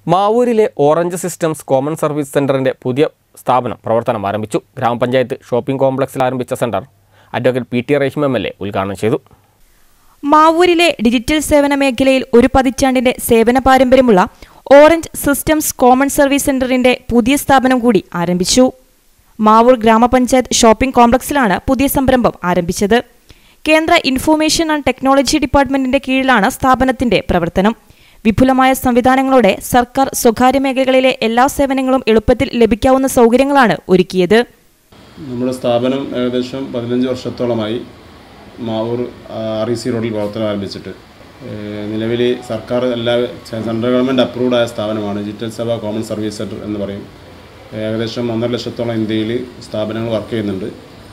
മാവൂരിലെ orange systems common service സെന്ററിന്റെ പുതിയ സ്ഥാപനം പ്രവർത്തനം ആരംഭിച്ചു ഗ്രാമപഞ്ചായത്ത് ഷോപ്പിംഗ് കോംപ്ലക്സിൽ ആരംഭിച്ച centre advocate P T Rahim M L A ഉദ്ഘാടനം ചെയ്തു മാവൂരിലെ ഡിജിറ്റൽ സേവന മേഖലയിൽ ഒരു പതിറ്റാണ്ടിന്റെ സേവന പാരമ്പര്യമുള്ള ഓറഞ്ച് സിസ്റ്റംസ് കോമൺ സർവീസ് സെന്ററിന്റെ പുതിയ സ്ഥാപനം കൂടി ആരംഭിച്ചു മാവൂർ ഗ്രാമപഞ്ചായത്ത് ഷോപ്പിംഗ് കോംപ്ലക്സിലാണ് പുതിയ സംരംഭം ആരംഭിച്ചത് കേന്ദ്ര ഇൻഫോർമേഷൻ ആൻഡ് ടെക്നോളജി ഡിപ്പാർട്ട്മെന്റിന്റെ കീഴിലാണ് സ്ഥാപനത്തിന്റെ പ്രവർത്തനം വിപുലമായ സംവിധാനങ്ങളോടെ സർക്കാർ സ്വകാര്യ മേഖലകളിലെ എല്ലാ സേവനങ്ങളും എളുപ്പത്തിൽ ലഭിക്കാവുന്ന സൗകര്യങ്ങളാണ് ഒരുക്കിയത് നമ്മുടെ സ്ഥാപനം ഏകദേശം പതിനഞ്ച് വർഷത്തോളമായി മാവൂർ ആർ ഇ സി റോഡിൽ പ്രവർത്തനം ആരംഭിച്ചിട്ട് നിലവിൽ സർക്കാർ എല്ലാ സെൻട്രൽ ഗവൺമെൻറ് അപ്രൂവ്ഡ് ആയ സ്ഥാപനമാണ് ഡിജിറ്റൽ സഭ കോമൺ സർവീസ് സെൻറ്റർ എന്ന് പറയും ഏകദേശം ഒന്നര ലക്ഷത്തോളം ഇന്ത്യയിൽ സ്ഥാപനങ്ങൾ വർക്ക് ചെയ്യുന്നുണ്ട്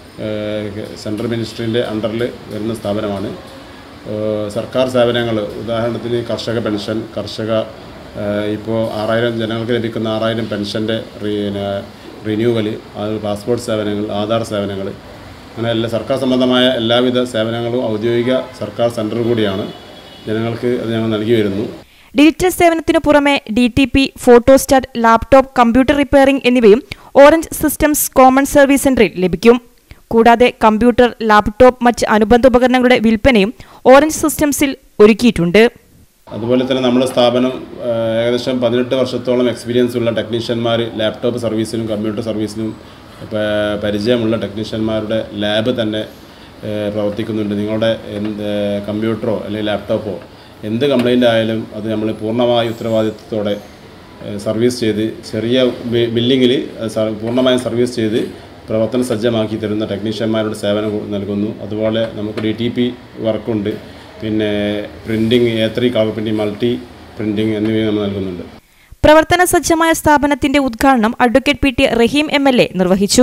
സെൻട്രൽ മിനിസ്ട്രീൻ്റെ അണ്ടറിൽ വരുന്ന സ്ഥാപനമാണ് ഏഹ് സർക്കാർ സേവനങ്ങൾ ഉദാഹരണത്തിന് കർഷക പെൻഷൻ കർഷക ഇപ്പോൾ ആറായിരം ജനങ്ങൾക്ക് ലഭിക്കുന്ന ആറായിരം പെൻഷൻ്റെ റിന്യൂവൽ അത് പാസ്പോർട്ട് സേവനങ്ങൾ ആധാർ സേവനങ്ങൾ അങ്ങനെ എല്ലാ സർക്കാർ സംബന്ധമായ എല്ലാവിധ സേവനങ്ങളും ഔദ്യോഗിക സർക്കാർ സെൻറ്റർ കൂടിയാണ് ജനങ്ങൾക്ക് അത് ഞങ്ങൾ നൽകി വരുന്നു ഡിജിറ്റൽ സേവനത്തിനു പുറമെ D T P photostat laptop computer repairing എന്നിവയും ഓറഞ്ച് സിസ്റ്റംസ് കോമൺ സർവീസ് സെന്ററിൽ ലഭിക്കും കൂടാതെ കമ്പ്യൂട്ടർ ലാപ്ടോപ്പ് മറ്റ് അനുബന്ധ ഉപകരണങ്ങളുടെ വിൽപ്പനയും ഓറഞ്ച് സിസ്റ്റംസിൽ ഒരുക്കിയിട്ടുണ്ട് അതുപോലെ തന്നെ നമ്മുടെ സ്ഥാപനം ആ, ഏകദേശം പതിനെട്ട് വർഷത്തോളം എക്സ്പീരിയൻസ് ഉള്ള ടെക്നീഷ്യന്മാർ ലാപ്ടോപ്പ് സർവീസിനും കമ്പ്യൂട്ടർ സർവീസിനും പ- പരിചയമുള്ള ടെക്നീഷ്യന്മാരുടെ ലാബ് തന്നെ ആ, പ്രവർത്തിക്കുന്നുണ്ട് നിങ്ങളുടെ എന്ത് കമ്പ്യൂട്ടറോ അല്ലെങ്കിൽ ലാപ്ടോപ്പോ എന്ത് കംപ്ലൈൻ്റ് ആയാലും അത് നമ്മൾ പൂർണ്ണമായ ഉത്തരവാദിത്വത്തോടെ ആ, സർവീസ് ചെയ്ത് ചെറിയ ബില്ലിങ്ങിൽ പൂർണ്ണമായും സർവീസ് ചെയ്ത് പ്രവർത്തനം സജ്ജമാക്കി തരുന്ന ടെക്നീഷ്യന്മാരുടെ സേവനം കൊ- നൽകുന്നു അതുപോലെ നമുക്ക് ഡി ടി പി വർക്കുണ്ട് പിന്നെ printing A three colour printing multi printing എന്നിവയും നമ്മൾ നൽകുന്നുണ്ട് പ്രവർത്തന സജ്ജമായ സ്ഥാപനത്തിന്റെ ഉദ്ഘാടനം advocate P T Rahim M L A നിർവഹിച്ചു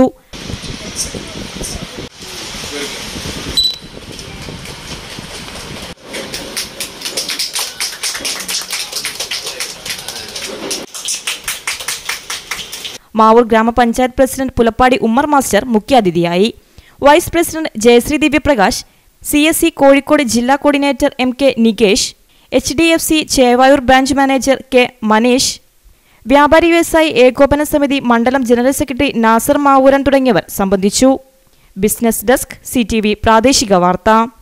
മാവൂർ ഗ്രാമപഞ്ചായത്ത് പ്രസിഡന്റ് പുലപ്പാടി ഉമ്മർ മാസ്റ്റർ മുഖ്യാതിഥിയായി vice president Jayashree Divyaprakash C S C Kozhikode ജില്ലാ coordinator M K Nikesh H D F C Chevayur branch manager K Maneesh വ്യാപാരി വ്യവസായി ഏകോപന സമിതി മണ്ഡലം ജനറൽ സെക്രട്ടറി നാസർ മാവൂരൻ തുടങ്ങിയവർ സംബന്ധിച്ചു ബിസിനസ് ഡെസ്ക് സി പ്രാദേശിക വാർത്ത